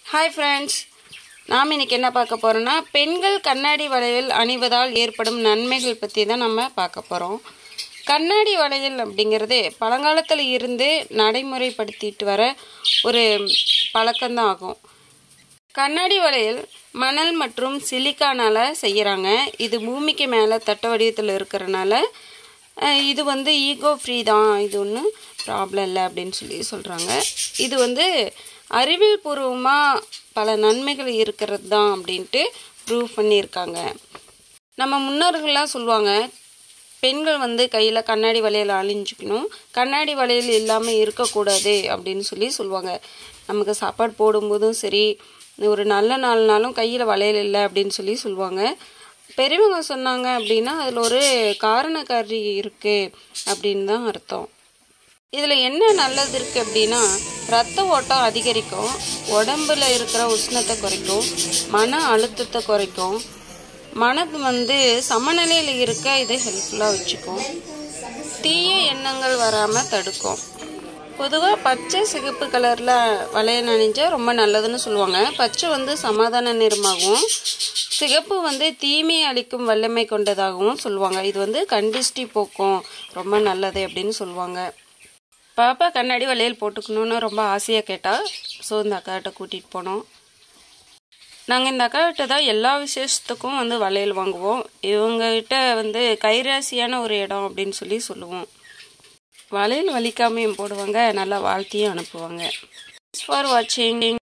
hi friends நாம் இன்னைக்கு என்ன பார்க்க போகிறோன்னா பெண்கள் கண்ணாடி வளையல் அணிவதால் ஏற்படும் நன்மைகள் பற்றி தான் நம்ம பார்க்க போகிறோம் கண்ணாடி வளையல் அப்படிங்கிறது பழங்காலத்தில் இருந்து நடைமுறைப்படுத்திட்டு வர ஒரு பழக்கம்தான் ஆகும் கண்ணாடி வளையல் மணல் மற்றும் சிலிக்கானால் செய்கிறாங்க இது பூமிக்கு மேலே தட்ட வடிவத்தில் இருக்கிறனால அஹ், இது வந்து ஈகோ ஃப்ரீ தான் இது ஒன்றும் ப்ராப்ளம் இல்லை அப்படின்னு சொல்லி சொல்கிறாங்க இது வந்து அறிவியல் பூர்வமாக பல நன்மைகள் இருக்கிறது தான் அப்படின்ட்டு ப்ரூவ் பண்ணியிருக்காங்க நம்ம முன்னோர்கள்லாம் சொல்லுவாங்க பெண்கள் வந்து கையில் கண்ணாடி வளையல் அழிஞ்சிக்கணும் கண்ணாடி வளையல் இல்லாமல் இருக்கக்கூடாது அப்படின்னு சொல்லி சொல்லுவாங்க நமக்கு சாப்பாடு போடும்போதும் சரி ஒரு நல்ல நாள்னாலும் கையில் வளையல் இல்லை அப்படின்னு சொல்லி சொல்லுவாங்க பெரியவங்க சொன்னாங்க அப்படின்னா அதில் ஒரு காரணக்காரி இருக்குது அப்படின்னு தான் அர்த்தம் இதில் என்ன நல்லது இருக்குது அப்படின்னா ரத்த ஓட்டம் அதிகரிக்கும் உடம்புல இருக்கிற உஷ்ணத்தை குறைக்கும் மன அழுத்தத்தை குறைக்கும் மனது வந்து சமநிலையில் இருக்க இது ஹெல்ப்ஃபுல்லாக வச்சுக்கும் தீய எண்ணங்கள் வராமல் தடுக்கும் பொதுவாக பச்சை சிகப்பு கலரில் வளையல் அணிஞ்சா ரொம்ப நல்லதுன்னு சொல்லுவாங்க பச்சை வந்து சமாதான நிறமாகவும் சிகப்பு வந்து தீமை அளிக்கும் வல்லமை கொண்டதாகவும் சொல்லுவாங்க இது வந்து கண்டிஷ்டி போக்கும் ரொம்ப நல்லது அப்படின்னு சொல்லுவாங்க பாப்பா கண்ணாடி வளையல் போட்டுக்கணும்னு ரொம்ப ஆசையாக கேட்டால் ஸோ இந்த அக்காட்ட கூட்டிகிட்டு போனோம் நாங்கள் இந்த அக்காகிட்ட தான் எல்லா விசேஷத்துக்கும் வந்து வளையல் வாங்குவோம் இவங்ககிட்ட வந்து கைராசியான ஒரு இடம் அப்படின்னு சொல்லி சொல்லுவோம் வளையல் வலிக்காமையும் போடுவாங்க நல்லா வாழ்த்தியும் அனுப்புவாங்க ஃபார் வாட்சிங்